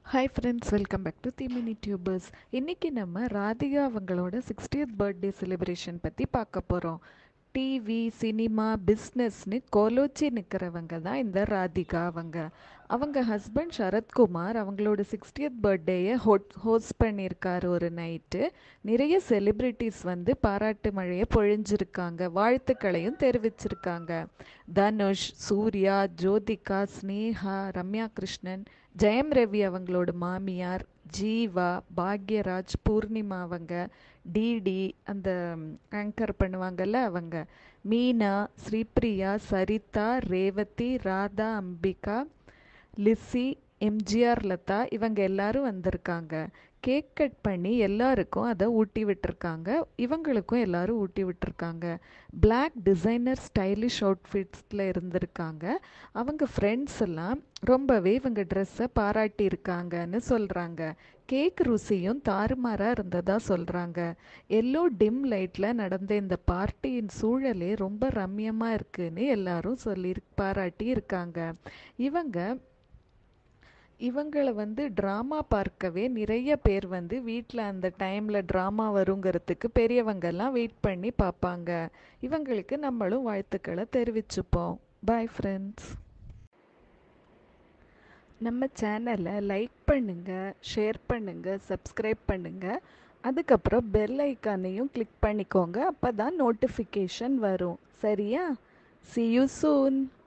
hi friends welcome back to திமினி tubers இன்றைக்கி நம்ம ராதிகா அவங்களோட சிக்ஸ்டியத் பர்த்டே செலிப்ரேஷன் பற்றி பார்க்க போகிறோம் டிவி சினிமா பிஸ்னஸ்னு கோலோச்சி நிற்கிறவங்க தான் இந்த ராதிகா அவங்க அவங்க ஹஸ்பண்ட் சரத்குமார் அவங்களோட சிக்ஸ்டியத் பர்த்டேயை ஹோட் ஹோஸ்ட் பண்ணியிருக்காரு ஒரு நைட்டு நிறைய செலிப்ரிட்டிஸ் வந்து பாராட்டு மழையை பொழிஞ்சிருக்காங்க வாழ்த்துக்களையும் தெரிவிச்சிருக்காங்க தனுஷ் சூர்யா ஜோதிகா ஸ்னேகா ரம்யா கிருஷ்ணன் ஜெயம் ரவி அவங்களோட மாமியார் ஜீவா பாக்யராஜ் பூர்ணிமா அவங்க டிடி அந்த ஆங்கர் பண்ணுவாங்கல்ல அவங்க மீனா ஸ்ரீபிரியா சரிதா ரேவதி ராதா அம்பிகா லிஸி எம்ஜிஆர் லதா இவங்க எல்லாரும் வந்திருக்காங்க கேக் கட் பண்ணி எல்லாருக்கும் அதை ஊட்டி விட்டுருக்காங்க இவங்களுக்கும் எல்லாரும் ஊட்டி விட்டுருக்காங்க பிளாக் டிசைனர் ஸ்டைலிஷ் அவுட்ஃபிட்ஸில் இருந்திருக்காங்க அவங்க ஃப்ரெண்ட்ஸ் எல்லாம் ரொம்பவே இவங்க ட்ரெஸ்ஸை பாராட்டியிருக்காங்கன்னு சொல்கிறாங்க கேக் ருசியும் தாறுமாறாக இருந்ததாக சொல்கிறாங்க எல்லோ டிம் லைட்டில் நடந்த இந்த பார்ட்டியின் சூழலே ரொம்ப ரம்யமாக இருக்குன்னு எல்லாரும் சொல்லி பாராட்டி இருக்காங்க இவங்க இவங்களை வந்து ட்ராமா பார்க்கவே நிறைய பேர் வந்து வீட்டில் அந்த டைமில் ட்ராமா வருங்கிறதுக்கு பெரியவங்கெல்லாம் வெயிட் பண்ணி பார்ப்பாங்க இவங்களுக்கு நம்மளும் வாழ்த்துக்களை தெரிவிச்சுப்போம் பாய் ஃப்ரெண்ட்ஸ் நம்ம சேனலை லைக் பண்ணுங்கள் ஷேர் பண்ணுங்கள் சப்ஸ்கிரைப் பண்ணுங்கள் அதுக்கப்புறம் பெல் ஐக்கானையும் கிளிக் பண்ணிக்கோங்க அப்போ தான் நோட்டிஃபிகேஷன் வரும் சரியா சி யூ சூன்